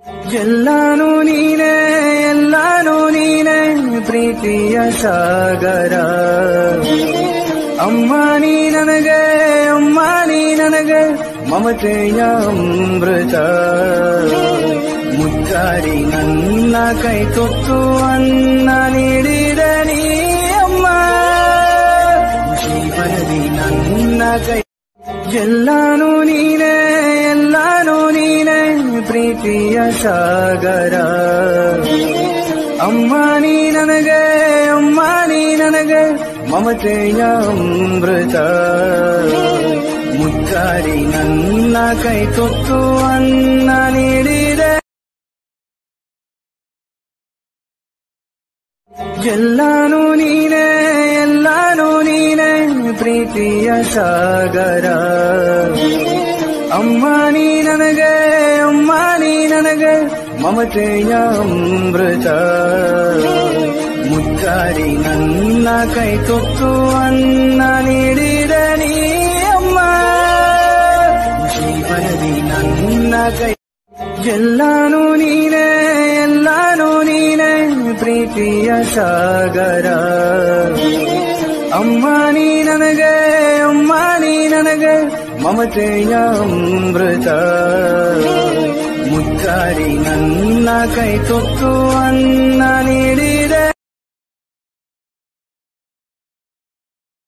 ಎಲ್ಲಾನು ನೀನೇ ಎಲ್ಲಾನು ನೀನೇ ಪ್ರೀತಿಯ ಸಾಗರ ಅಮ್ಮ ನೀ ನನಗೆ ಅಮ್ಮ ನೀ ನನಗೆ ಮಮತೆಯ ಅಮೃತ ಮುಚ್ಚಾಡಿ ನನ್ನ ಕೈ ತೊಟ್ಟು ಅನ್ನ ನೀಡಿದ ನೀ ಅಮ್ಮ ಜೀವನದಿ ನನ್ನ ಕೈ ಎಲ್ಲಾನು ನೀನೇ ಎಲ್ಲಾನು ನೀನೇ ಪ್ರೀತಿಯ ಸಾಗರ ಅಮ್ಮ ನೀ ನನಗೆ ಅಮ್ಮ ನೀ ನನಗೆ ಮಮತೆಯ ಅಮೃತ ಮುಚ್ಚಾಡಿ ನನ್ನ ಕೈ ತೊಟ್ಟು ಅನ್ನ ನೀಡಿದ ಎಲ್ಲಾನು ನೀನೇ ಎಲ್ಲಾನು ನೀನೇ ಪ್ರೀತಿಯ ಸಾಗರ ಅಮ್ಮ ನೀ ನನಗೆ ಅಮ್ಮ ನೀ ನನಗೆ ಮಮತೆಯ ಅಮೃತ ಮುಚ್ಚಾಡಿ ನನ್ನ ಕೈ ತೊಟ್ಟು ಅನ್ನ ನೀಡಿದ ನೀ ಅಮ್ಮ ಜೀವನದಿ ನನ್ನ ಕೈ ಎಲ್ಲಾನು ನೀನೇ ಎಲ್ಲಾನು ನೀನೇ ಪ್ರೀತಿಯ ಸಾಗರ ಅಮ್ಮ ನೀ ನನಗೆ ಅಮ್ಮ ನೀ ನನಗೆ ಮಮತೆಯ ಅಮೃತ ಮುಚ್ಚಾಡಿ ನನ್ನ ಕೈ ತೊಟ್ಟು ಅನ್ನ ನೀಡಿ